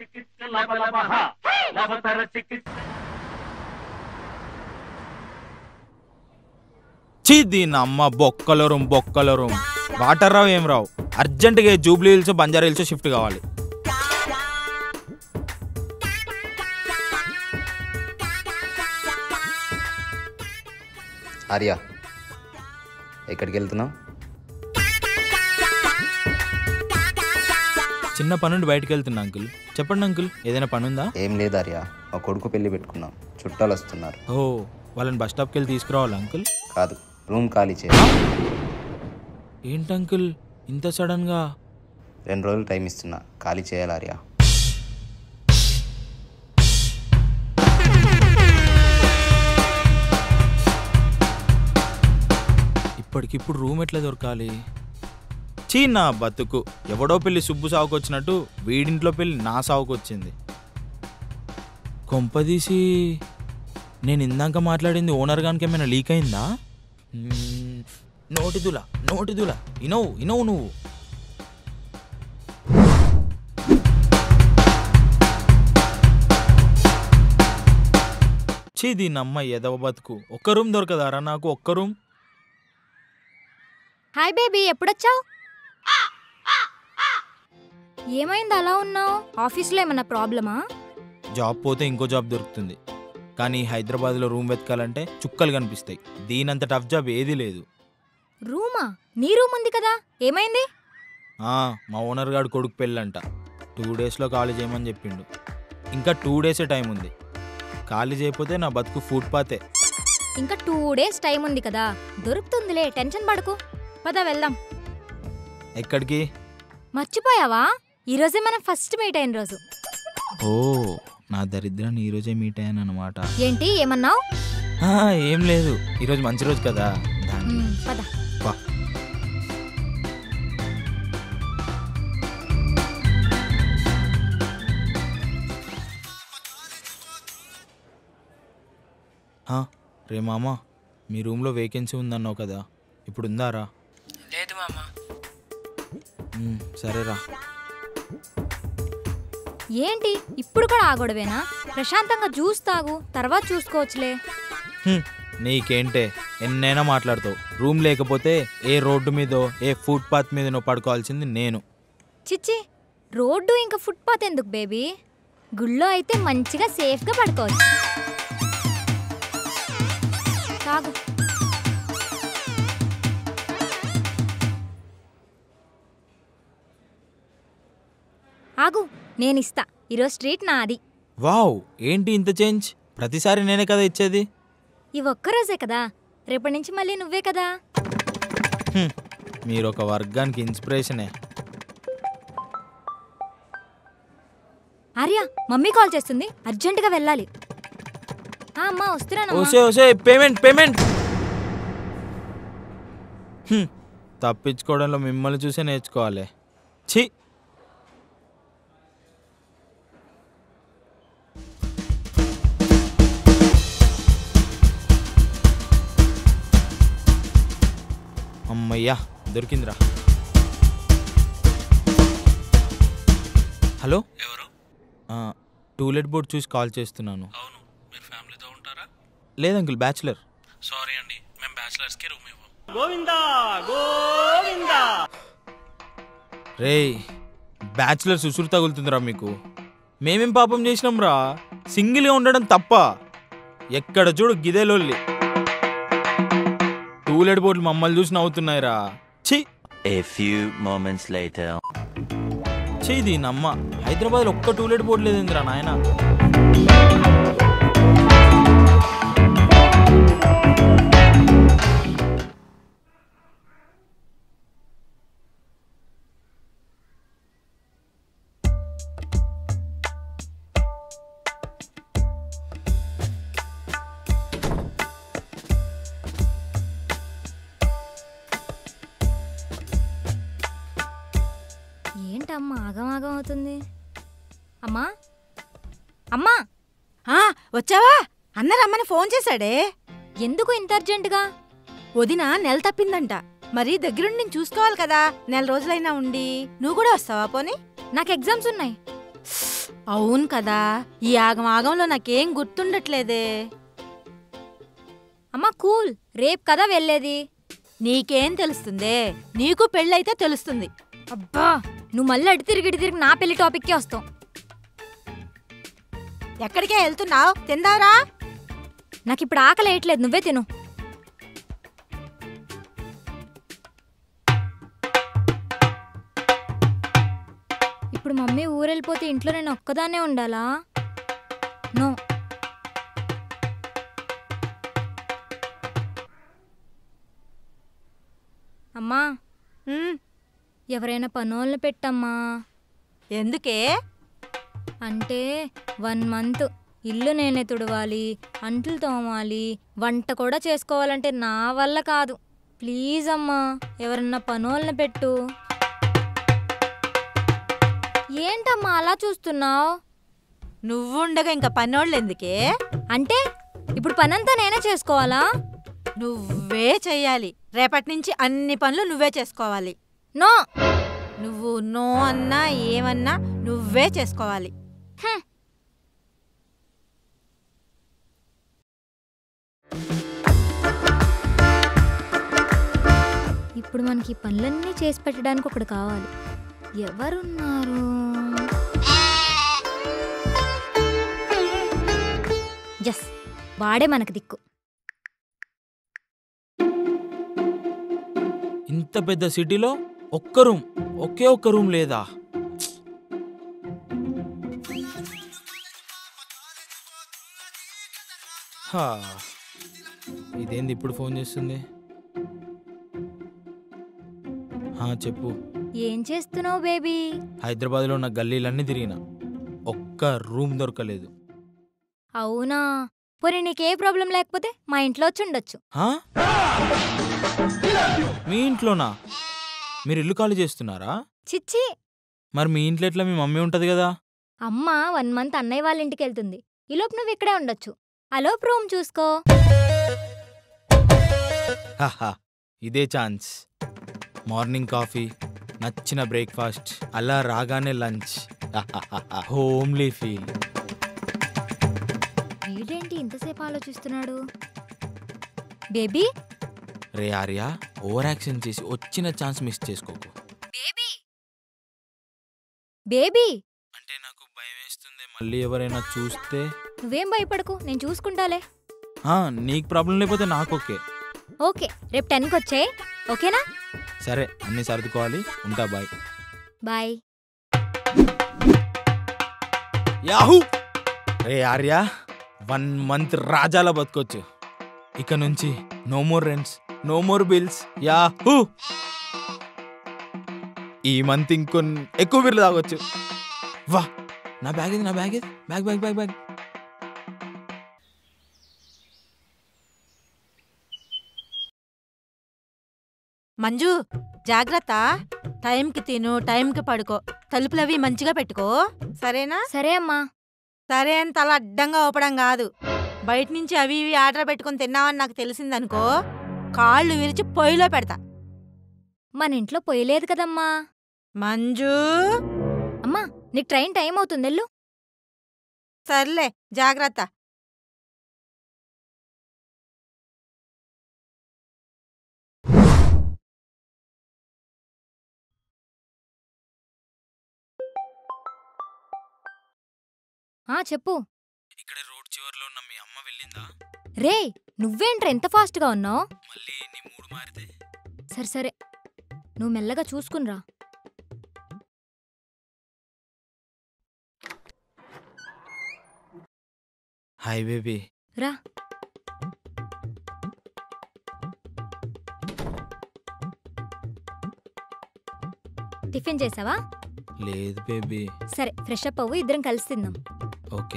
చికిత్స లబలబహ లవతర చికిత్స చీ దీని అమ్మ బొక్కల రూమ్ బొక్కల రూమ్ వాటర్ రావు ఏం రావు అర్జెంటుగా జూబ్లీ హిల్స్ బంజారా హిల్స్ షిఫ్ట్ కావాలి ఆర్య ఎక్కడికి వెళ్తున్నావు చిన్న పనుండి బయటకు వెళ్తున్నా అంకుల్ చెప్పండి అంకుల్ ఏదైనా పని ఉందా ఏం లేదు ఆర్య మా కొడుకు పెళ్లి పెట్టుకున్నాం చుట్టాలు వస్తున్నారు ఓ వాళ్ళని బస్ స్టాప్కి వెళ్ళి తీసుకురావాలి అంకుల్ కాదు రూమ్ ఖాళీ చేయ ఏంటి అంకుల్ ఇంత సడన్గా రెండు రోజులు టైం ఇస్తున్నా ఖాళీ చేయాలి ఆర్య ఇప్పటికిప్పుడు రూమ్ ఎట్లా దొరకాలి చీ నా బతుకు ఎవడో పెళ్ళి సుబ్బు సావుకు వచ్చినట్టు వీడింట్లో పెళ్ళి నా సావుకు వచ్చింది కొంపదీసి నేను ఇందాక మాట్లాడింది ఓనర్ గానికి ఏమైనా లీక్ అయిందా మ్మ్, నోటిదుల నోటిదుల ఇనవు ఇనవు నువ్వు చీ దీని అమ్మ ఎదవ బతుకు ఒక్క రూమ్ దొరకదారా నాకు ఒక్క రూమ్ హాయ్ బేబీ ఎప్పుడొచ్చావు ఏమైంది అలా ఉన్నావు ఆఫీస్లో ఏమన్నా ప్రాబ్లమా జాబ్ పోతే ఇంకో జాబ్ దొరుకుతుంది కానీ హైదరాబాద్లో రూమ్ వెతకాలంటే చుక్కలు కనిపిస్తాయి దీనంత టఫ్ జాబ్ ఏదీ లేదు రూమా నీ రూమ్ ఉంది కదా ఏమైంది ఆ, మా ఓనర్ గారు కొడుకు పెళ్ళంట టూ డేస్లో ఖాళీ చేయమని చెప్పిండు ఇంకా టూ డేసే టైం ఉంది ఖాళీ చేయకపోతే నా బతుకు ఫుట్పాతే ఇంకా టూ డేస్ టైం ఉంది కదా దొరుకుతుందిలే టెన్షన్ పడకు పద వెళ్దాం ఎక్కడికి మర్చిపోయావా ఈరోజే మనం ఫస్ట్ మీట్ అయిన రోజు ఓ నా దరిద్రాన్ని ఈరోజే మీట్ అయ్యాను అనమాట ఏంటి ఏమన్నావు ఏం లేదు ఈరోజు మంచి రోజు కదా దాన్ని పద వా. ఆ, రే మామ మీ రూమ్లో వేకెన్సీ ఉందన్నావు కదా ఇప్పుడు ఉందారా లేదు మామ ఉమ్, సరేరా ఏంటి ఇప్పుడు కూడా ఆగొడవేనా ప్రశాంతంగా జ్యూస్ తాగు తర్వాత చూసుకోవచ్చులే హ్మ్, నీకేంటే ఎన్నైనా మాట్లాడతావు రూమ్ లేకపోతే ఏ రోడ్డు మీదో ఏ ఫుట్పాత్ మీదనో పడుకోవాల్సింది నేను చిచ్చి రోడ్డు ఇంకా ఫుట్పాత్ ఎందుకు బేబీ గుళ్ళో అయితే మంచిగా సేఫ్గా పడుకోవచ్చు తాగు ఆగు నేనిస్తా ఈరోజు స్ట్రీట్ నాది వావ్ ఏంటి ఇంత చేంజ్ ప్రతిసారి నేనే కదా ఇచ్చేది ఈ ఒక్కరోజే కదా రేపటి నుంచి మళ్ళీ నువ్వే కదా హ్మ్, మీరు ఒక వర్గానికి ఇన్స్పిరేషనే ఆర్య మమ్మీ కాల్ చేస్తుంది అర్జెంటుగా వెళ్ళాలి ఆ, అమ్మా వస్తున్నాను ఓసే ఓసే పేమెంట్ పేమెంట్ హ్మ్, తప్పించుకోవడంలో మిమ్మల్ని చూసే నేర్చుకోవాలి ఛీ అమ్మయ్యా దొరికిందిరా హలో ఎవరు ఆ, టూలెట్ బోర్డ్ చూసి కాల్ చేస్తున్నాను అవును మీరు ఫ్యామిలీతో ఉంటారా లేదు అంకుల్ బ్యాచులర్ సారీ అండి మేము బ్యాచిలర్స్కి రూమ్ ఇవ్వం రేయ్ బ్యాచులర్ సుసురు తగులుతుందిరా మీకు మేమేం పాపం చేసినాం రా సింగిల్గా ఉండడం తప్ప ఎక్కడ చూడు గిదేలోల్లి టూలెట్ బోర్డులు మమ్మల్ని చూసి నవ్వుతున్నాయిరా ఛీ A few moments later. ఛీ దీని అమ్మ హైదరాబాద్లో ఒక్క టూలెట్ బోర్డు లేదేందిరా నాయన ఏంటమ్మా ఆగం ఆగం అవుతుంది అమ్మా అమ్మా ఆ వచ్చావా అన్న రమ్మని ఫోన్ చేశాడే ఎందుకు ఇంత అర్జెంటుగా వదిన నెల తప్పిందంట మరి దగ్గరుండి నేను చూసుకోవాలి కదా నెల రోజులైనా ఉండి నువ్వు కూడా వస్తావా పోనీ నాకు ఎగ్జామ్స్ ఉన్నాయి అవును కదా ఈ ఆగం ఆగంలో నాకేం గుర్తుండట్లేదే అమ్మా కూల్ రేపు కదా వెళ్ళేది నీకేం తెలుస్తుందే నీకు పెళ్ళైతే తెలుస్తుంది అబ్బా నువ్వు మళ్ళీ అడి తిరిగి ఇటు తిరిగి నా పెళ్లి టాపిక్కే వస్తావు ఎక్కడికే వెళ్తున్నావు తిందావరా నాకు ఇప్పుడు ఆకలి వేయట్లేదు నువ్వే తిను ఇప్పుడు మమ్మీ ఊరెళ్ళిపోతే ఇంట్లో నేను ఒక్కదాన్నే ఉండాలా నో అమ్మా ఉమ్, ఎవరైనా పనోళ్ళని పెట్టమ్మా ఎందుకే అంటే వన్ మంత్ ఇల్లు నేనే తుడవాలి అంట్లు తోమాలి వంట కూడా చేసుకోవాలంటే నా వల్ల కాదు ప్లీజ్ అమ్మా ఎవరన్నా పనోళ్ళని పెట్టు ఏంటమ్మా అలా చూస్తున్నావు నువ్వుండగా ఇంకా పనోళ్ళు ఎందుకే అంటే ఇప్పుడు పనంతా నేనే చేసుకోవాలా నువ్వే చెయ్యాలి రేపటి నుంచి అన్ని పనులు నువ్వే చేసుకోవాలి నో నువ్వు నో అన్నా ఏమన్నా నువ్వే చేసుకోవాలి ఇప్పుడు మనకి ఈ పనులన్నీ చేసి పెట్టడానికి ఒకడు కావాలి ఎవరున్నారు ఎస్ వాడే మనకు దిక్కు ఇంత పెద్ద సిటీలో ఒక్క రూమ్ ఒకే ఒక్క రూమ్ లేదా హా. ఇదేంది ఇప్పుడు ఫోన్ చేస్తుంది హా, చెప్పు ఏం చేస్తున్నావు బేబీ హైదరాబాద్లో ఉన్న గల్లీలన్నీ తిరిగిన ఒక్క రూమ్ దొరకలేదు అవునా పోనీ నీకే ప్రాబ్లం లేకపోతే మా ఇంట్లో వచ్చి ఉండొచ్చు హా? మీ ఇంట్లోనా మీరు ఇల్లు ఖాళీ చేస్తున్నారా చిచ్చి మరి మీ ఇంట్లో ఎట్లా మీ మమ్మీ ఉంటది కదా అమ్మ వన్ మంత్ అన్నయ్య వాళ్ళ ఇంటికి వెళ్తుంది ఈలోపు నువ్వు ఇక్కడే ఉండొచ్చు అలోపు రూమ్ చూసుకో హహా, ఇదే ఛాన్స్ మార్నింగ్ కాఫీ నచ్చిన బ్రేక్ఫాస్ట్ అలా రాగానే లంచ్ హోమ్లీ ఫీల్ వీడేంటి ఇంతసేపు ఆలోచిస్తున్నాడు బేబీ రే ఆర్య ఓవర్ యాక్షన్ చేసి వచ్చిన ఛాన్స్ మిస్ చేసుకోకు బేబీ బేబీ అంటే నాకు భయం వేస్తుంది మళ్ళీ ఎవరైనా చూస్తే నువ్వేం భయపడకు నేను చూసుకుంటాలే ఆ, నీకు ప్రాబ్లం లేకపోతే నాకు ఓకే ఓకే రేపు టెన్కి వచ్చాయి ఓకేనా సరే అన్ని సర్దుకోవాలి ఉంటా బాయ్ బాయ్ యాహూ రే ఆర్య వన్ మంత్ రాజాల బతకొచ్చు ఇక నుంచి no more rents no more bills Yahoo ఈ మంత్ ఇంకొన్ని ఎక్కువ బిర్లు తాగొచ్చు వా నా బ్యాగ్ ఇది నా బ్యాగ్ ఇది bag bag bag bag Manju జాగ్రత్త టైంకి తిను టైంకి పడుకో తలుపులవి మంచిగా పెట్టుకో సరేనా సరే అమ్మా సరే అని తల అడ్డంగా ఊపడం కాదు బయట నుంచి అవి ఇవి ఆర్డర్ పెట్టుకుని తిన్నావని నాకు తెలిసిందనుకో కాళ్ళు విరిచి పొయ్యిలో పెడతా మన ఇంట్లో పోయలేదు కదమ్మా మంజు అమ్మా నీకు ట్రైన్ టైం అవుతుంది వెళ్ళు సర్లే జాగ్రత్త ఆ చెప్పు ఇక్కడ రోడ్ చివర్లో ఉన్న మీ అమ్మ వెళ్ళిందా రే నువ్వేంట్రా ఎంత ఫాస్ట్గా ఉన్నావు మళ్ళీ నీ మూడు మారితే సరే సరే నువ్వు మెల్లగా చూసుకునిరా హాయ్ బేబీ రా టిఫిన్ చేసావా లేదు బేబీ సరే ఫ్రెష్ అప్ అవ్వు ఇద్దరం కలిసి తిందాం ఓకే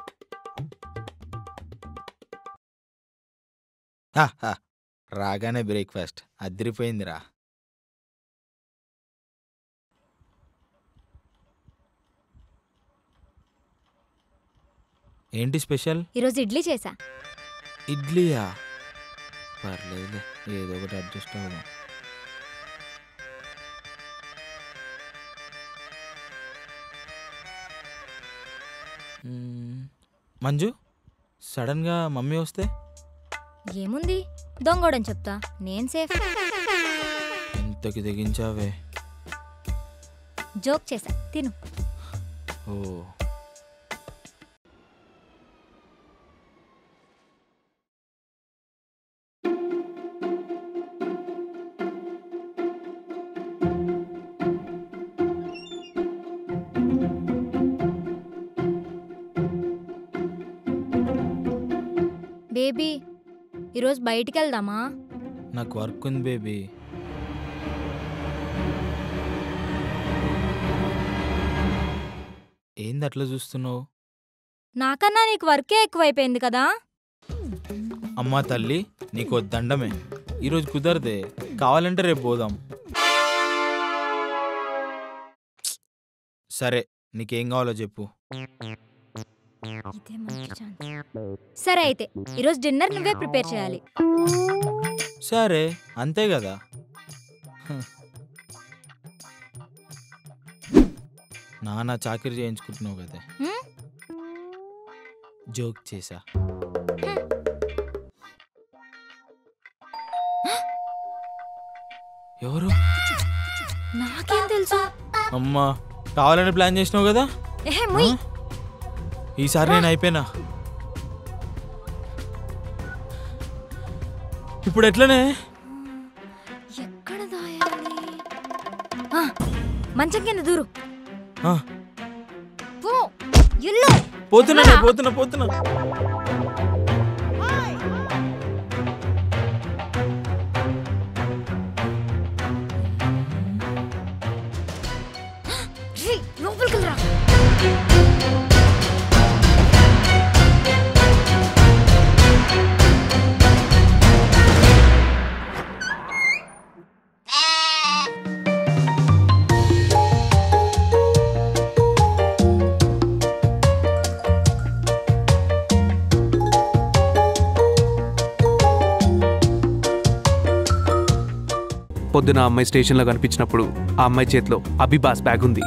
హా, హా. రాగానే బ్రేక్ఫాస్ట్ అదిరిపోయిందిరా ఏంటి స్పెషల్ ఈరోజు ఇడ్లీ చేసా ఇడ్లీయా పర్లేదులే ఏదో ఒకటి అడ్జస్ట్ అవుదాం మంజు సడన్గా మమ్మీ వస్తే ఏముంది దొంగోడని చెప్తా నేను సేఫ్ ఎంతకి తెగించావే జోక్ చేశా తిను ఓ బేబీ ఈరోజు బయటికి వెళ్దామా నాకు వర్క్ ఉంది బేబీ ఏంది అట్లా చూస్తున్నావు నాకన్నా నీకు వర్కే ఎక్కువైపోయింది కదా అమ్మా తల్లి నీకు ఓ దండమే ఈరోజు కుదరదే కావాలంటే రేపు పోదాం సరే నీకేం కావాలో చెప్పు ఇదే మంచి ఛాన్స్ సరే అయితే ఈరోజు డిన్నర్ నువ్వే ప్రిపేర్ చేయాలి సరే అంతే కదా హ. నాన్న చాకరీ చేయించుకుంటున్నావు కదా హ్మ్? జోక్ చేసా ఎవరు నాకేం తెలుసు అమ్మా కావాలని ప్లాన్ చేసినావు కదా ఏహే ముయ్ ఆ? ఈసారి నేను అయిపోయినా ఇప్పుడు ఎట్లనే ఎక్కడ దాయాలి ఆ, మంచం కింద దూరు ఆ, పో ఇల్లు పోతున్నా నేను, పోతున్నా పోతున్నా రీ, లోపలికి రా పొద్దున ఆ అమ్మాయి స్టేషన్లో కనిపించినప్పుడు ఆ అమ్మాయి చేతిలో అభిబాస్ బ్యాగ్ ఉంది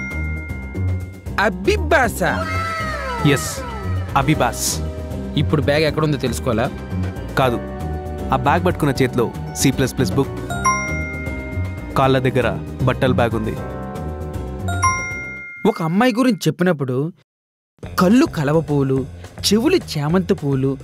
అబ్బిబ్బాసా ఎస్ అభిబాస్ ఇప్పుడు బ్యాగ్ ఎక్కడుందో తెలుసుకోవాలా కాదు ఆ బ్యాగ్ పట్టుకున్న చేతిలో సి ప్లస్ ప్లస్ బుక్ కాళ్ళ దగ్గర బట్టల బ్యాగ్ ఉంది ఒక అమ్మాయి గురించి చెప్పినప్పుడు కళ్ళు కలవ పువ్వులు చెవులు చామంతి పువ్వులు